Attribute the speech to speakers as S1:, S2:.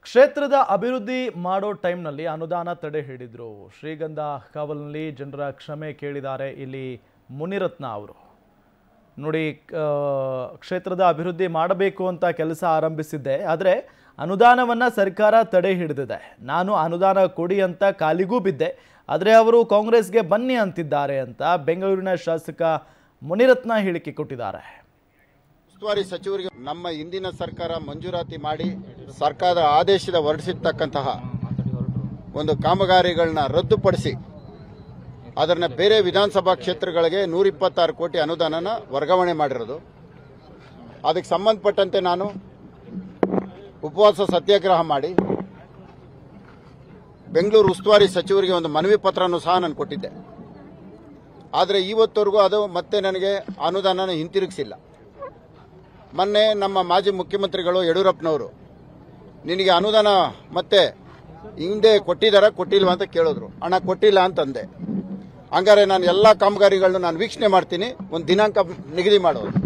S1: ಕ್ಷೇತ್ರದ ಅಭಿವೃದ್ಧಿ ಮಾಡೋ ಟೈಮ್ನಲ್ಲಿ ಅನುದಾನ ತಡೆ ಹಿಡಿದ್ರು ಶ್ರೀಗಂಧ ಕಾವಲ್ನಲ್ಲಿ ಜನರ ಕ್ಷಮೆ ಕೇಳಿದ್ದಾರೆ ಇಲ್ಲಿ ಮುನಿರತ್ನ ಅವರು ನೋಡಿ ಆ, ಕ್ಷೇತ್ರದ ಅಭಿವೃದ್ಧಿ ಮಾಡಬೇಕು ಅಂತ ಕೆಲಸ ಆರಂಭಿಸಿದ್ದೆ ಆದರೆ ಅನುದಾನವನ್ನು ಸರ್ಕಾರ ತಡೆ ಹಿಡಿದಿದೆ ನಾನು ಅನುದಾನ ಕೊಡಿ ಅಂತ ಕಾಲಿಗೂ ಬಿದ್ದೆ ಆದರೆ ಅವರು ಕಾಂಗ್ರೆಸ್ಗೆ ಬನ್ನಿ ಅಂತಿದ್ದಾರೆ ಅಂತ ಬೆಂಗಳೂರಿನ ಶಾಸಕ ಮುನಿರತ್ನ ಹೇಳಿಕೆ ಕೊಟ್ಟಿದ್ದಾರೆ
S2: ಉಸ್ತುವಾರಿ ಸಚಿವರಿಗೆ ನಮ್ಮ ಹಿಂದಿನ ಸರ್ಕಾರ ಮಂಜೂರಾತಿ ಮಾಡಿ ಸರ್ಕಾರದ ಆದೇಶದ ಹೊರಡಿಸಿರ್ತಕ್ಕಂತಹ ಒಂದು ಕಾಮಗಾರಿಗಳನ್ನ ರದ್ದುಪಡಿಸಿ ಅದನ್ನ ಬೇರೆ ವಿಧಾನಸಭಾ ಕ್ಷೇತ್ರಗಳಿಗೆ ನೂರ ಇಪ್ಪತ್ತಾರು ಕೋಟಿ ಅನುದಾನನ ವರ್ಗಾವಣೆ ಮಾಡಿರೋದು ಅದಕ್ಕೆ ಸಂಬಂಧಪಟ್ಟಂತೆ ನಾನು ಉಪವಾಸ ಸತ್ಯಾಗ್ರಹ ಮಾಡಿ ಬೆಂಗಳೂರು ಉಸ್ತುವಾರಿ ಸಚಿವರಿಗೆ ಒಂದು ಮನವಿ ಪತ್ರನೂ ಸಹ ನಾನು ಕೊಟ್ಟಿದ್ದೆ ಆದರೆ ಇವತ್ತವರೆಗೂ ಅದು ಮತ್ತೆ ನನಗೆ ಅನುದಾನನ ಹಿಂತಿರುಗಿಸಿಲ್ಲ ಮೊನ್ನೆ ನಮ್ಮ ಮಾಜಿ ಮುಖ್ಯಮಂತ್ರಿಗಳು ಯಡಿಯೂರಪ್ಪನವರು ನಿನಗೆ ಅನುದಾನ ಮತ್ತೆ ಹಿಂದೆ ಕೊಟ್ಟಿದ್ದಾರ ಕೊಟ್ಟಿಲ್ವಾ ಅಂತ ಕೇಳಿದ್ರು ಹಣ ಕೊಟ್ಟಿಲ್ಲ ಅಂತಂದೆ ಹಂಗಾರೆ ನಾನು ಎಲ್ಲ ಕಾಮಗಾರಿಗಳನ್ನ ನಾನು ವೀಕ್ಷಣೆ ಮಾಡ್ತೀನಿ ಒಂದು ದಿನಾಂಕ ನಿಗದಿ ಮಾಡೋದು